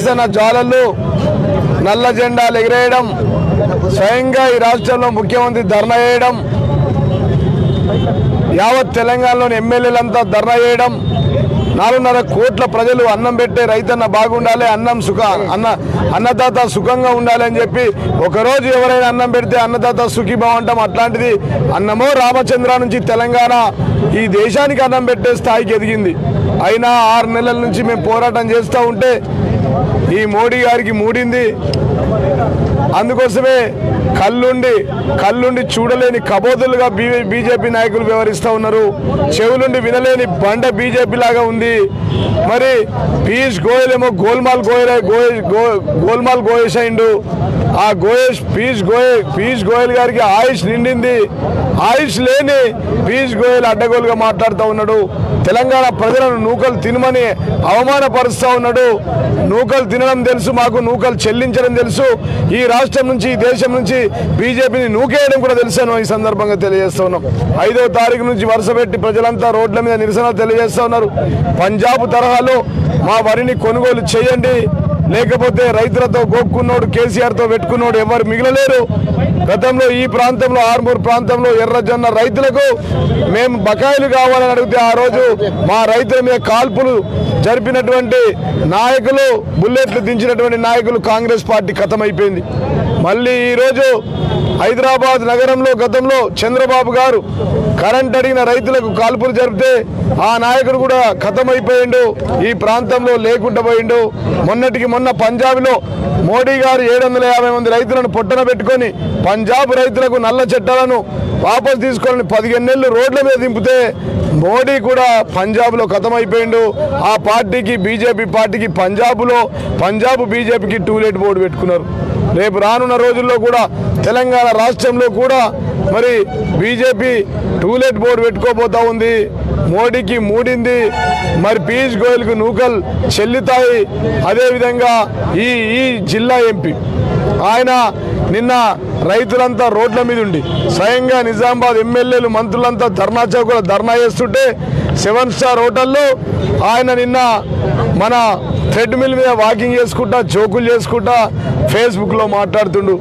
నిరసన జ్వాలలు నల్ల జెండాలు ఎగిరేయడం స్వయంగా ఈ రాష్ట్రంలో ముఖ్యమంత్రి ధర్నా చేయడం యావత్ తెలంగాణలోని ఎమ్మెల్యేలంతా ధర్నా చేయడం నాలుగున్నర కోట్ల ప్రజలు అన్నం పెట్టే రైతన్న బాగుండాలి అన్నం సుఖ అన్న అన్నదాత సుఖంగా ఉండాలి అని చెప్పి ఒకరోజు ఎవరైనా అన్నం పెడితే అన్నదాత సుఖీ బాగుంటాం అట్లాంటిది అన్నమో రామచంద్ర నుంచి తెలంగాణ ఈ దేశానికి అన్నం పెట్టే స్థాయికి ఎదిగింది అయినా ఆరు నెలల నుంచి మేము పోరాటం చేస్తూ ఉంటే ఈ మోడీ గారికి మూడింది అందుకోసమే కళ్ళుండి కళ్ళుండి చూడలేని కబోదులుగా బీ- బీజేపీ నాయకులు వ్యవహరిస్తూ ఉన్నారు చెవులుండి వినలేని బండ బీజేపీ లాగా ఉంది మరి పీయూష్ గోయల్ ఏమో గోల్మాల్ గోయల్ గోయల్ గో- గోల్మాల్ గోయేష్ అయిండు ఆ గోయేష్ పీయూష్ గోయల్ పీయూష్ గోయల్ గారికి ఆయుష్ నిండింది ఆయుష్ లేని పీయూష్ గోయల్ అడ్డగోలుగా మాట్లాడుతూ ఉన్నాడు తెలంగాణ ప్రజలను నూకలు తినమని అవమానపరుస్తూ ఉన్నాడు నూకలు తినడం తెలుసు మాకు నూకలు చెల్లించడం తెలుసు ఈ రాష్ట్రం నుంచి ఈ దేశం నుంచి బీజేపీని నూకేయడం కూడా తెలుసు అని ఈ సందర్భంగా తెలియజేస్తా ఉన్నాం ఐదో తారీఖు నుంచి వరుస పెట్టి ప్రజలంతా రోడ్ల మీద నిరసన తెలియజేస్తా ఉన్నారు పంజాబ్ తరహాలో మా వరిని కొనుగోలు చేయండి లేకపోతే రైతులతో గోక్కున్నోడు కేసీఆర్తో పెట్టుకున్నోడు ఎవరు మిగలలేరు గతంలో ఈ ప్రాంతంలో ఆర్మూర్ ప్రాంతంలో ఎర్రజొన్న రైతులకు మేము బకాయిలు కావాలని అడిగితే ఆ రోజు మా రైతుల మీద కాల్పులు జరిపినటువంటి నాయకులు బుల్లెట్లు దించినటువంటి నాయకులు కాంగ్రెస్ పార్టీ ఖతమైపోయింది మళ్ళీ ఈరోజు హైదరాబాద్ నగరంలో గతంలో చంద్రబాబు గారు కరెంట్ అడిగిన రైతులకు కాల్పులు జరిపితే ఆ నాయకుడు కూడా ఖతమైపోయిండు ఈ ప్రాంతంలో లేకుండా పోయిండు మొన్నటికి మొన్న పంజాబ్లో మోడీ గారు ఏడు వందల యాభై మంది రైతులను పొట్టన పెట్టుకొని పంజాబ్ రైతులకు నల్ల చట్టాలను వాపసు తీసుకొని పదిహేను నెలలు రోడ్ల మీద దింపితే మోడీ కూడా పంజాబ్లో ఖతమైపోయిండు ఆ పార్టీకి బీజేపీ పార్టీకి పంజాబ్లో పంజాబ్ బీజేపీకి టూలెట్ బోర్డు పెట్టుకున్నారు రేపు రానున్న రోజుల్లో కూడా తెలంగాణ రాష్ట్రంలో కూడా మరి బీజేపీ టూలెట్ బోర్డు పెట్టుకోబోతా ఉంది మోడీకి మూడింది మరి పీయూష్ గోయల్కు నూకలు చెల్లుతాయి అదేవిధంగా ఈ ఈ జిల్లా ఎంపీ ఆయన నిన్న రైతులంతా రోడ్ల మీద ఉండి స్వయంగా నిజామాబాద్ ఎమ్మెల్యేలు మంత్రులంతా ధర్నా చౌకలో ధర్నా చేస్తుంటే సెవెన్ స్టార్ హోటల్లో ఆయన నిన్న మన ట్రెడ్మిల్ మీద వాకింగ్ చేసుకుంటా జోకులు చేసుకుంటా ఫేస్బుక్లో మాట్లాడుతుండు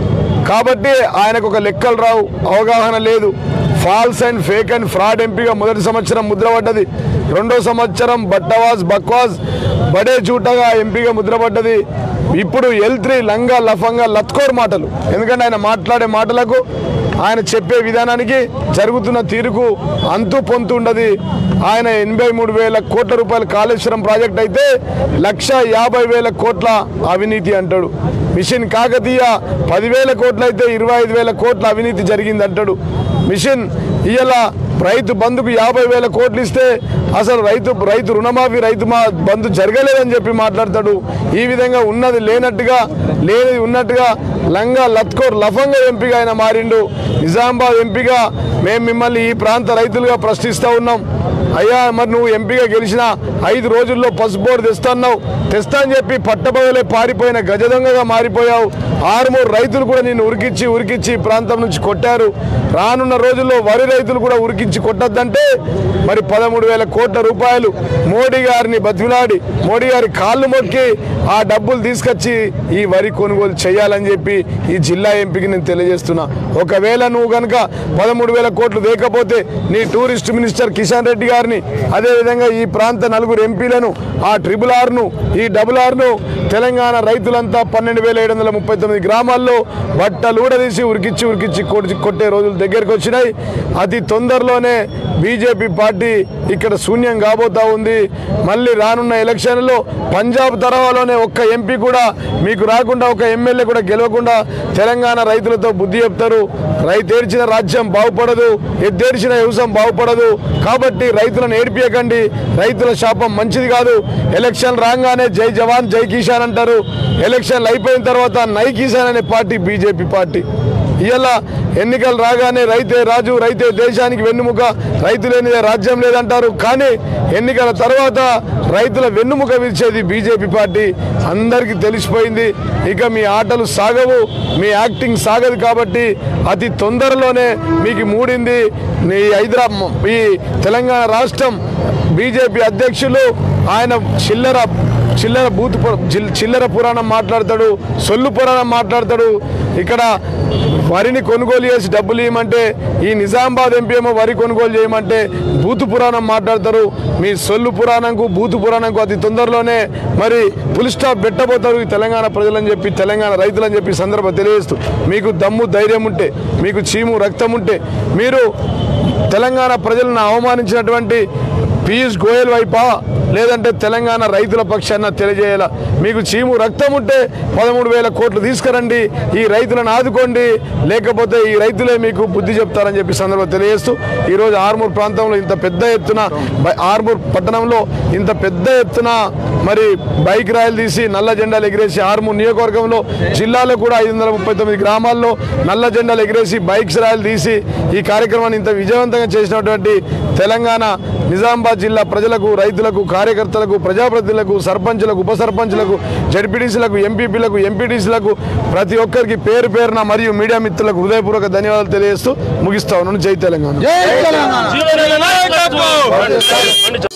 కాబట్టి ఆయనకు ఒక లెక్కలు రావు అవగాహన లేదు false and fake and fraud ఎంపీగా మొదటి సంవత్సరం ముద్రపడ్డది రెండో సంవత్సరం బట్టవాస్ బక్వాస్ బడే చూటగా ఎంపీగా ముద్రపడ్డది ఇప్పుడు ఎల్ త్రీ లంగా లఫంగా లత్కోర్ మాటలు ఎందుకంటే ఆయన మాట్లాడే మాటలకు ఆయన చెప్పే విధానానికి జరుగుతున్న తీరుకు అంతు పొంతు ఉండదు ఆయన ఎనభై మూడు వేల కోట్ల రూపాయల కాళేశ్వరం ప్రాజెక్ట్ అయితే లక్ష యాభై వేల కోట్ల అవినీతి అంటాడు మిషన్ కాకతీయ పదివేల కోట్లు అయితే ఇరవై ఐదు వేల కోట్ల అవినీతి జరిగింది అంటాడు మిషన్ ఇవాళ రైతు బంధుకు యాభై వేల కోట్లు ఇస్తే అసలు రైతు రైతు రుణమాఫీ రైతు మా బంధు జరగలేదని చెప్పి మాట్లాడతాడు ఈ విధంగా ఉన్నది లేనట్టుగా లేనిది ఉన్నట్టుగా లంగా లత్కోర్ లఫంగా ఎంపీగా ఆయన మారిండు నిజామాబాద్ ఎంపీగా మేము మిమ్మల్ని ఈ ప్రాంత రైతులుగా ప్రశ్నిస్తూ ఉన్నాం అయ్యా మరి నువ్వు ఎంపీగా గెలిచిన ఐదు రోజుల్లో పసుపు బోర్డు తెస్తాన్నావు తెస్తా అని చెప్పి పట్టబగలే పారిపోయిన గజ దొంగగా మారిపోయావు ఆరుమూరు రైతులు కూడా నిన్ను ఉరికిచ్చి ఉరికిచ్చి ఈ ప్రాంతం నుంచి కొట్టారు రానున్న రోజుల్లో వరి రైతులు కూడా ఉరికించి కొట్టద్దంటే మరి పదమూడు వేల కోట్ల రూపాయలు మోడీ గారిని బతిమిలాడి మోడీ గారి కాళ్ళు మొక్కి ఆ డబ్బులు తీసుకొచ్చి ఈ వరి కొనుగోలు చేయాలని చెప్పి ఈ జిల్లా ఎంపీకి నేను తెలియజేస్తున్నా ఒకవేళ నువ్వు కనుక పదమూడు వేల కోట్లు లేకపోతే నీ టూరిస్ట్ మినిస్టర్ కిషన్ రెడ్డి గారిని అదేవిధంగా ఈ ప్రాంత నలుగురు ఎంపీలను ఆ ట్రిపుల్ ఆర్ను ఈ డబుల్ ఆర్ను తెలంగాణ రైతులంతా పన్నెండు వేల ఏడు వందల ముప్పై తొమ్మిది గ్రామాల్లో బట్టలు ఊడదీసి ఉరికిచ్చి ఉరికిచ్చి కొట్టి కొట్టే రోజులు దగ్గరికి వచ్చినాయి అతి తొందరలోనే బీజేపీ పార్టీ ఇక్కడ శూన్యం కాబోతా ఉంది మళ్ళీ రానున్న ఎలక్షన్లో పంజాబ్ తరహాలోనే ఒక్క ఎంపీ కూడా మీకు రాకుండా ఒక ఎమ్మెల్యే కూడా గెలవకుండా తెలంగాణ రైతులతో బుద్ధి చెప్తారు రైతేడ్చిన రాజ్యం బాగుపడదు ఎద్దేడ్చిన వ్యవసాయం బాగుపడదు కాబట్టి రైతులను ఏడిపియకండి రైతుల శాపం మంచిది కాదు ఎలక్షన్ రాగానే జై జవాన్ జై కిసాన్ అంటారు ఎలక్షన్లు అయిపోయిన తర్వాత నై కిసాన్ అనే పార్టీ బీజేపీ పార్టీ ఇవాళ ఎన్నికలు రాగానే రైతే రాజు రైతే దేశానికి వెన్నుముక రైతు లేనిదే రాజ్యం లేదంటారు కానీ ఎన్నికల తర్వాత రైతుల వెన్నుముక విరిచేది బీజేపీ పార్టీ అందరికీ తెలిసిపోయింది ఇక మీ ఆటలు సాగవు మీ యాక్టింగ్ సాగదు కాబట్టి అతి తొందరలోనే మీకు మూడింది ఈ హైదరాబాద్ ఈ తెలంగాణ రాష్ట్రం బీజేపీ అధ్యక్షులు ఆయన చిల్లర చిల్లర బూత్ పు- చిల్- చిల్లర పురాణం మాట్లాడతాడు సొల్లు పురాణం మాట్లాడతాడు ఇక్కడ వరిని కొనుగోలు చేసి డబ్బులు ఇవ్వమంటే ఈ నిజామాబాద్ ఎంపీ ఏమో వరి కొనుగోలు చేయమంటే బూతు పురాణం మాట్లాడతారు మీ సొల్లు పురాణంకు బూతు పురాణంకు అతి తొందరలోనే మరి పులి స్టాప్ పెట్టబోతారు ఈ తెలంగాణ ప్రజలని చెప్పి తెలంగాణ రైతులని చెప్పి ఈ సందర్భం తెలియజేస్తూ మీకు దమ్ము ధైర్యం ఉంటే మీకు చీము రక్తం ఉంటే మీరు తెలంగాణ ప్రజలను అవమానించినటువంటి పీయూష్ గోయల్ వైపా లేదంటే తెలంగాణ రైతుల పక్షాన తెలియజేయాల మీకు చీము రక్తం ఉంటే పదమూడు వేల కోట్లు తీసుకురండి ఈ రైతులను ఆదుకోండి లేకపోతే ఈ రైతులే మీకు బుద్ధి చెప్తారని చెప్పి సందర్భం తెలియజేస్తూ ఈరోజు ఆర్మూర్ ప్రాంతంలో ఇంత పెద్ద ఎత్తున బై- ఆర్మూర్ పట్టణంలో ఇంత పెద్ద ఎత్తున మరి బైక్ ర్యాలీ తీసి నల్ల జెండాలు ఎగిరేసి ఆర్మూర్ నియోజకవర్గంలో జిల్లాలో కూడా ఐదు వందల ముప్పై తొమ్మిది గ్రామాల్లో నల్ల జెండాలు ఎగిరేసి బైక్స్ ర్యాలీ తీసి ఈ కార్యక్రమాన్ని ఇంత విజయవంతంగా చేసినటువంటి తెలంగాణ నిజామాబాద్ జిల్లా ప్రజలకు రైతులకు కార్యకర్తలకు ప్రజాప్రతినిధులకు సర్పంచులకు ఉప సర్పంచులకు జడ్పీటీసీలకు ఎంపీపీలకు ఎంపీటీసీలకు ప్రతి ఒక్కరికి పేరు పేరున మరియు మీడియా మిత్రులకు హృదయపూర్వక ధన్యవాదాలు తెలియజేస్తూ ముగిస్తా ఉన్నాను జై తెలంగాణ జీవన నాయకత్వం